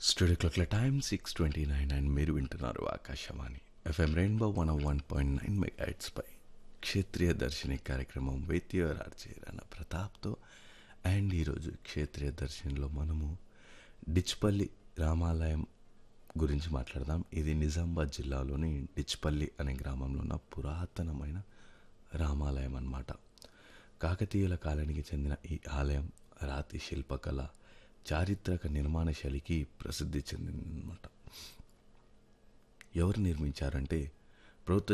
studio క్లాక్ల time six twenty nine and మీరు వింటున్నారు Akashvani FM Rainbow one one point nine మెగాట్స్పై క్షేత్రీయ దర్శిని కార్యక్రమం వైద్యరార్చే రాణ ప్రతాప్తో అండ్ ఈరోజు క్షేత్రీయ దర్శనిలో మనము డిచ్పల్లి రామాలయం గురించి మాట్లాడదాం ఇది నిజామాబాద్ జిల్లాలోని డిచ్పల్లి అనే గ్రామంలో ఉన్న పురాతనమైన రామాలయం అన్నమాట కాకతీయుల కాలానికి చెందిన ఈ ఆలయం రాతి శిల్పకళ చారిత్రక నిర్మాణ శైలికి ప్రసిద్ధి చెందిందన్నమాట ఎవరు నిర్మించారంటే ప్రభుత్వ